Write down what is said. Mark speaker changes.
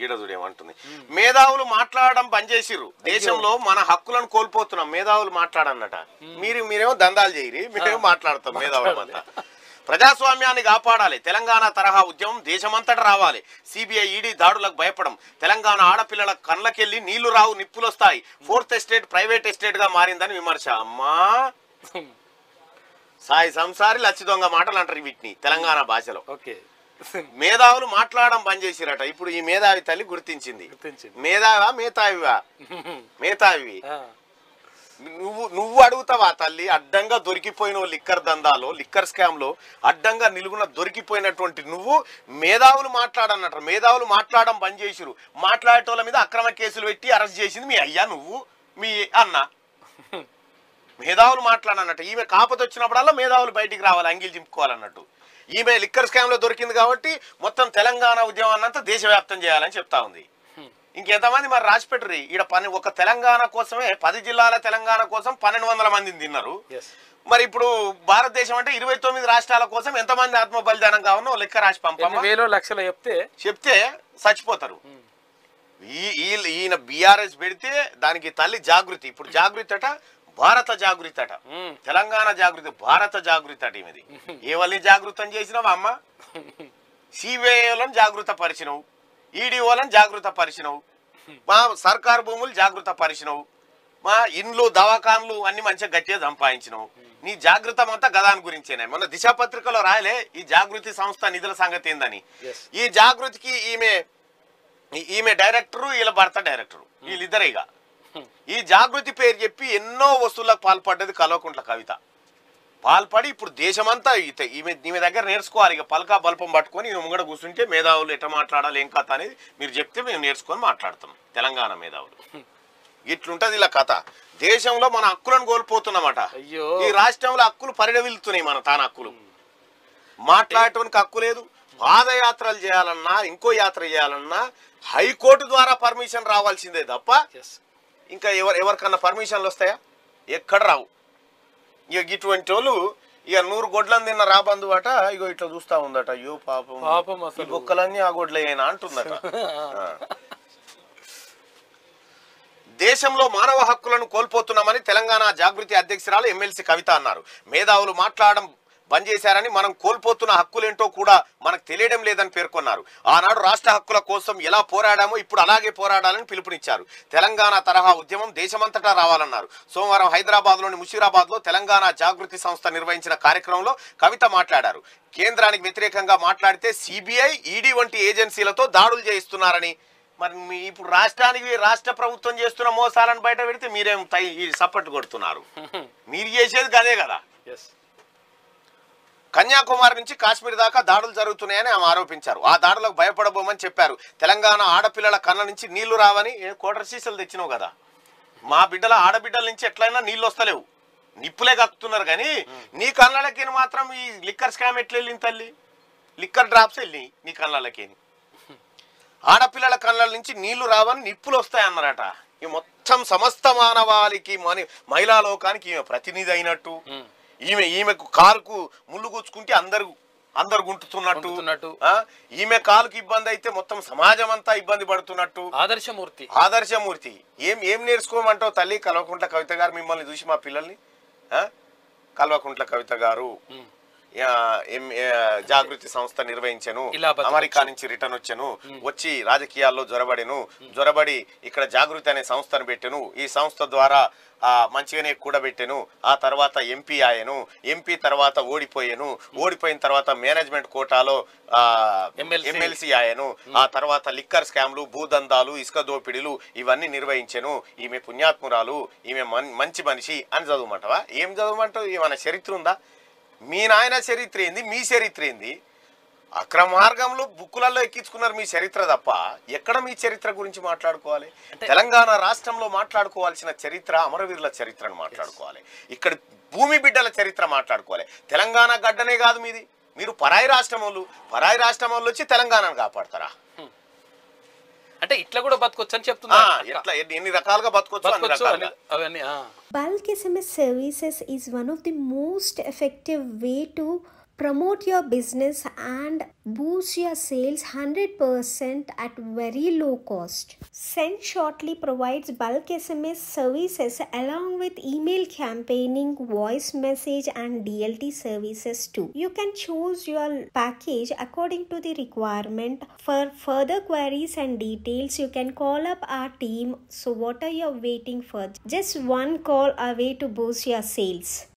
Speaker 1: గీడదుడు ఏమంటుంది మేధావులు మాట్లాడడం బంద్ చేసిర్రు దేశంలో మన హక్కులను కోల్పోతున్నాం మేధావులు మాట్లాడన్నట మీరు మీరేమో దందాలు చేయరి మీరేమో మాట్లాడతాం మేధావులమంతా ప్రజాస్వామ్యాన్ని కాపాడాలి తెలంగాణ తరహా ఉద్యమం దేశమంతటా రావాలి సిబిఐ ఈడీ దాడులకు భయపడం తెలంగాణ ఆడపిల్లల కళ్ళకెళ్ళి నీళ్లు రావు నిప్పులు వస్తాయి ఫోర్త్ ఎస్టేట్ ప్రైవేట్ ఎస్టేట్ గా మారిందని విమర్శ అమ్మా సాయి సంసారి లచ్చి దొంగ మాటలు అంటారు వీటిని తెలంగాణ భాషలో
Speaker 2: ఓకే
Speaker 1: మేధావులు మాట్లాడడం బంద్ చేసిరట ఇప్పుడు ఈ మేధావి తల్లి గుర్తించింది
Speaker 2: గుర్తించింది
Speaker 1: మేధావా మేధావివా మేధావి
Speaker 2: ఆ,
Speaker 1: నువ్వు నువ్వు అడుగుతావా తల్లి అడ్డంగా దొరికిపోయిన ఓ లిక్కర్ దందాలో లిక్కర్ స్కామ్ లో అడ్డంగా నిలుగున దొరికిపోయినటువంటి నువ్వు మేధావులు మాట్లాడన్నట్టు మేధావులు మాట్లాడడం బంద్ చేసిరు మాట్లాడేటోళ్ళ మీద అక్రమ కేసులు పెట్టి అరెస్ట్ చేసింది మీ అయ్యా నువ్వు మీ అన్న మేధావులు మాట్లాడన్నట్టు ఈమె కాపతి వచ్చినప్పుడల్లా మేధావులు బయటికి రావాలి అంగిల్ చింపుకోవాలన్నట్టు ఈమె లిక్కర్ స్కామ్ లో దొరికింది కాబట్టి మొత్తం తెలంగాణ ఉద్యమాన్ని అంతా దేశవ్యాప్తం చేయాలని చెప్తా ఉంది ఇంకెంతమంది మరి రాసి పెట్టరు ఈడ పని ఒక తెలంగాణ కోసమే పది జిల్లాల తెలంగాణ కోసం పన్నెండు వందల మందిని తిన్నారు
Speaker 2: yes.
Speaker 1: మరి ఇప్పుడు భారతదేశం అంటే ఇరవై తొమ్మిది రాష్ట్రాల కోసం ఎంతమంది ఆత్మ బలిదానం కావాలో లెక్క రాసి
Speaker 2: ఎన్ని
Speaker 1: పంపమ్మా
Speaker 2: వేలో లక్షలు చెప్తే
Speaker 1: చెప్తే చచ్చిపోతారు ఈ ఈ- ఈయన బీఆర్ఎస్ పెడితే దానికి తల్లి జాగృతి ఇప్పుడు జాగృతి అట భారత జాగృతి అట
Speaker 2: మ్మ్.
Speaker 1: తెలంగాణ జాగృతి భారత జాగృతి అట ఈమెది ఏ వాళ్ళని జాగృతం చేసినావు అమ్మ సిబిఐలను జాగృత పరిచినవు ఈడీఓలను జాగృత పరిచినవు మా సర్కారు భూములు జాగృత పరిచినవు మా ఇండ్లు దవాఖాన్లు అన్ని మంచిగా గట్టిగా సంపాదించినవు నీ జాగృతం అంతా గదాని గురించేనే మొన్న దిశ పత్రికలో రాయలే ఈ జాగృతి సంస్థ నిధుల సంగతి ఏందని
Speaker 2: Yes.
Speaker 1: ఈ జాగృతికి ఈమె ఈ- ఈమె డైరెక్టరు వీళ్ళ భర్త డైరెక్టరు వీళ్ళిద్దరే ఇక ఈ జాగృతి పేరు చెప్పి ఎన్నో వస్తువులకు పాల్పడ్డది కల్వకుంట్ల కవిత పాల్పడి ఇప్పుడు దేశమంతా ఈత- ఈమె ఈమె దగ్గర నేర్చుకోవాలి ఇక పలకా బల్పం పట్టుకొని ఈమె ముంగడ కూర్చుంటే మేధావులు ఎట్లా మాట్లాడాలి ఏం కథ అనేది మీరు చెప్తే మేము నేర్చుకొని మాట్లాడతాం తెలంగాణ మేధావులు ఇట్లుంటది ఇలా కథ దేశంలో మన హక్కులను కోల్పోతున్నామట
Speaker 2: అయ్యో.
Speaker 1: ఈ రాష్ట్రంలో హక్కులు పరిడవిల్లుతున్నాయి మన తాన హక్కులు మాట్లాడటానికి హక్కు లేదు పాదయాత్రలు చేయాలన్నా ఇంకో యాత్ర చేయాలన్నా హైకోర్టు ద్వారా పర్మిషన్ రావాల్సిందే తప్ప
Speaker 2: ఎస్
Speaker 1: ఇంకా ఎవరు ఎవరికన్నా పర్మిషన్లు వస్తాయా ఎక్కడ రావు ఇక ఇటువంటి వాళ్ళు ఇక నూరు గొడ్లను తిన్న రాబందు అట ఇగో ఇట్లా చూస్తా ఉందట అయ్యో పాపం
Speaker 2: పాపం
Speaker 1: ఈ
Speaker 2: అసలు.
Speaker 1: బొక్కలన్నీ ఆ గొడ్లయ్యేనా అంటుందట ఆ. దేశంలో మానవ హక్కులను కోల్పోతున్నామని తెలంగాణ జాగృతి అధ్యక్షురాలు ఎమ్మెల్సీ కవిత అన్నారు మేధావులు మాట్లాడడం బంద్ చేశారని మనం కోల్పోతున్న హక్కులేంటో కూడా మనకు తెలియడం లేదని పేర్కొన్నారు ఆనాడు రాష్ట్ర హక్కుల కోసం ఎలా పోరాడామో ఇప్పుడు అలాగే పోరాడాలని పిలుపునిచ్చారు తెలంగాణ తరహా ఉద్యమం దేశమంతటా రావాలన్నారు సోమవారం హైదరాబాద్లోని ముషీరాబాద్లో తెలంగాణ జాగృతి సంస్థ నిర్వహించిన కార్యక్రమంలో కవిత మాట్లాడారు కేంద్రానికి వ్యతిరేకంగా మాట్లాడితే సిబిఐ ఈడీ వంటి ఏజెన్సీలతో దాడులు చేయిస్తున్నారని మరి మీ ఇప్పుడు రాష్ట్రానికి రాష్ట్ర ప్రభుత్వం చేస్తున్న మోసాలను బయట పెడితే మీరేం తై ఈ సపోర్ట్ కొడుతున్నారు మీరు చేసేది కదే కదా
Speaker 2: ఎస్
Speaker 1: కన్యాకుమారి నుంచి కాశ్మీర్ దాకా దాడులు జరుగుతున్నాయని ఆమె ఆరోపించారు ఆ దాడులకు భయపడబోమని చెప్పారు తెలంగాణ ఆడపిల్లల కళ్ళ నుంచి నీళ్లు రావని ఏ కోటర్ సీసలు తెచ్చినావు కదా మా బిడ్డల ఆడబిడ్డల నుంచి ఎట్లయినా నీళ్ళు వస్తలేవు నిప్పులే కక్కుతున్నారు కానీ నీ కళ్ళకి మాత్రం ఈ లిక్కర్ స్కామ్ ఎట్లా వెళ్ళింది తల్లి లిక్కర్ డ్రాప్స్ వెళ్ళి నీ కళ్ళకి ఆడపిల్లల కళ్ళ నుంచి నీళ్లు రావని నిప్పులు వస్తాయి అన్నారట ఈ మొత్తం సమస్త మానవాళికి మని మహిళా లోకానికి ఈమె ప్రతినిధి అయినట్టు ఈమె ఈమెకు కారుకు ముళ్ళు గుచ్చుకుంటే అందరు అందరు గుంటుతున్నట్టు
Speaker 2: గుంటుతున్నట్టు.
Speaker 1: ఆ? ఈమె కాలుకి ఇబ్బంది అయితే మొత్తం సమాజం అంతా ఇబ్బంది పడుతున్నట్టు
Speaker 2: ఆదర్శమూర్తి
Speaker 1: ఆదర్శమూర్తి ఏం ఏం నేర్చుకోమంటావు తల్లి కల్వకుంట్ల కవిత గారు మిమ్మల్ని చూసి మా పిల్లల్ని ఆ? కల్వకుంట్ల కవిత గారు
Speaker 2: ఉమ్.
Speaker 1: ఆ, ఎం- ఆ, జాగృతి సంస్థ నిర్వహించను
Speaker 2: ఇలా బతకచ్చు.
Speaker 1: అమెరికా నుంచి రిటర్న్ వచ్చాను వచ్చి రాజకీయాల్లో జొరబడిను జొరబడి ఇక్కడ జాగృతి అనే సంస్థను పెట్టాను ఈ సంస్థ ద్వారా ఆ, మంచిగానే కూడబెట్టాను ఆ తర్వాత ఎంపీ ఆయను ఎంపీ తర్వాత ఓడిపోయాను ఓడిపోయిన తర్వాత మేనేజ్మెంట్ కోటాలో
Speaker 2: MLC.
Speaker 1: ఎమ్మెల్సీ ఆయను ఆ తర్వాత లిక్కర్ స్కామ్లు భూదందాలు ఇసుక దోపిడీలు ఇవన్నీ నిర్వహించాను ఈమె పుణ్యాత్మురాలు ఈమె మన్- మంచి మనిషి అని చదవమంటావా ఏం చదవమంటావు ఏమైనా చరిత్ర ఉందా మీ నాయన చరిత్ర ఏంది మీ చరిత్ర ఏంది అక్రమ మార్గంలో బుక్కులలో ఎక్కించుకున్నారు మీ చరిత్ర తప్ప ఎక్కడ మీ చరిత్ర గురించి మాట్లాడుకోవాలి తెలంగాణ రాష్ట్రంలో మాట్లాడుకోవాల్సిన చరిత్ర అమరవీరుల చరిత్రను మాట్లాడుకోవాలి ఇక్కడ భూమి బిడ్డల చరిత్ర మాట్లాడుకోవాలి తెలంగాణ గడ్డనే కాదు మీది మీరు పరాయి రాష్ట్రం వాళ్ళు పరాయి రాష్ట్రం వాళ్ళు వచ్చి తెలంగాణను కాపాడతారా
Speaker 2: అంటే ఇట్లా కూడా బతకొచ్చు అని
Speaker 1: ఆ,
Speaker 2: చెప్తున్నా
Speaker 1: ఎట్లా ఎన్ని- ఎన్ని రకాలుగా బతకొచ్చు అన్ని
Speaker 2: బతకొచ్చు
Speaker 1: రకాలుగా
Speaker 2: అని అవన్నీ ఆ.
Speaker 3: Bulk SMS services is one of the most effective way to promote your business and boost your sales 100% at very low cost. Send Shortly provides bulk SMS services along with email campaigning, voice message, and DLT services too. You can choose your package according to the requirement. For further queries and details, you can call up our team. So, what are you waiting for? Just one call away to boost your sales.